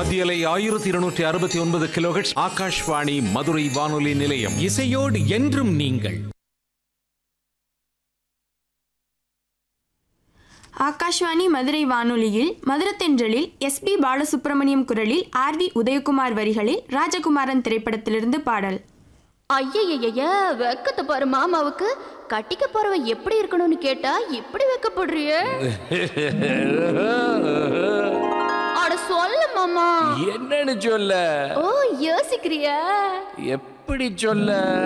மத்தியலை ஆயிரத்தி இருநூற்றி அறுபத்தி ஒன்பது கிலோஹெட்ஸ் ஆகாஷ்வாணி மதுரை வானொலி நிலையம் இசையோடு என்றும் நீங்கள் ஆகாஷ்வாணி மதுரை வானொலியில் மதுரத்தென்றலில் எஸ்பி பாலசுப்ரமணியம் குரலில் ஆர் வி உதயகுமார் வரிகளில் ராஜகுமாரன் திரைப்படத்திலிருந்து பாடல் ஐயய்யய்ய வெக்கத்தை பாரு மாமாவுக்கு கட்டிக்க போறவ எப்படி இருக்கணும்னு கேட்டா இப்படி வெக்கப்படுறிய அட சொல்ல மாமா என்னன்னு சொல்ல ஓ யோசிக்கிறியா எப்படி சொல்ல